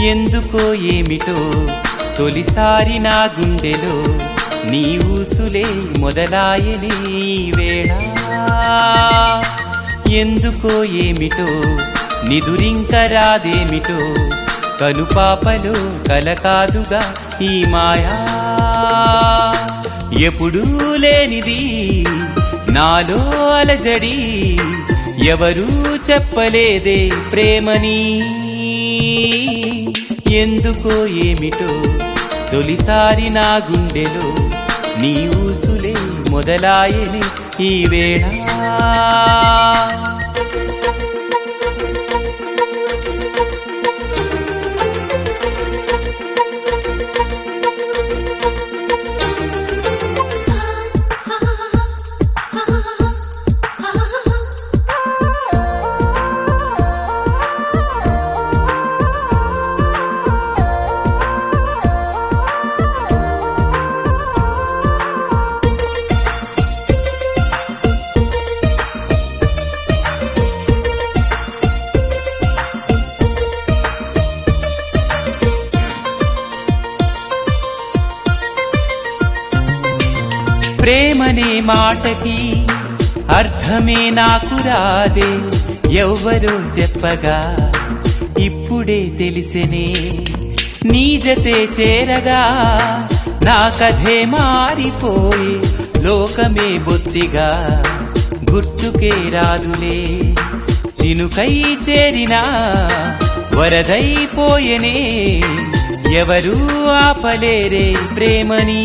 ఎందుకో ఏమిటో తొలిసారి నా గుండెలో నీ ఊసులే మొదలాయని ఈ వేళ ఎందుకో ఏమిటో నిదురింక రాదేమిటో కనుపాపలో కలకాదుగా ఈ మాయా ఎప్పుడూ లేనిది నాలో అలజడి ఎవరూ చెప్పలేదే ప్రేమని ఎందుకో ఏమిటో తొలిసారి నా గుండెలో నీ ఊసులే మొదలాయని ఈ వేళ ప్రేమనే మాటకి అర్థమే నాకు రాదే ఎవ్వరో చెప్పగా ఇప్పుడే తెలిసెనే నీ జతే చేరగా నా కథే మారిపోయి లోకమే బొత్తిగా గుర్తుకే రాదులే చినుకై చేరినా వరదైపోయెనే ఎవరూ ఆపలేరే ప్రేమని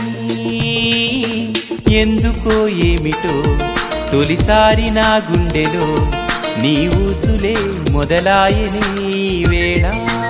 ఎందుకో ఏమిటో తొలిసారి నా గుండెలో నీ ఊసులే మొదలాయని ఈ వేళ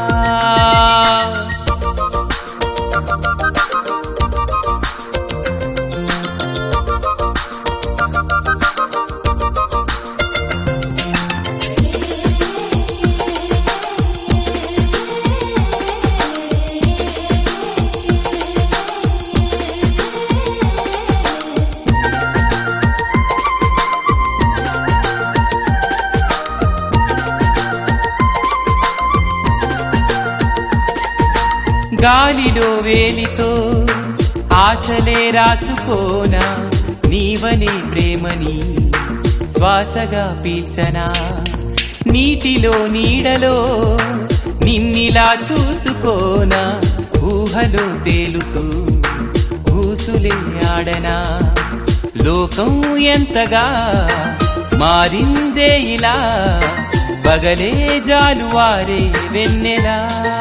గాలిలో వేలితో ఆశలే రాసుకోనా నీవనే ప్రేమని శ్వాసగా పీల్చనా నీటిలో నీడలో నిన్నిలా చూసుకోనా ఊహలో తేలుతూ ఊసులే ఆడనా లోకం ఎంతగా మారిందే ఇలా పగలే జాలువారే వెన్నెలా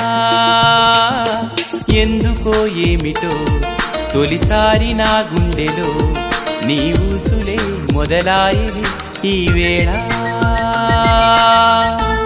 ఎందుకో ఏమిటో తొలిసారి నా గుండెలో నీ ఊసులే మొదలాయని ఈ వేళ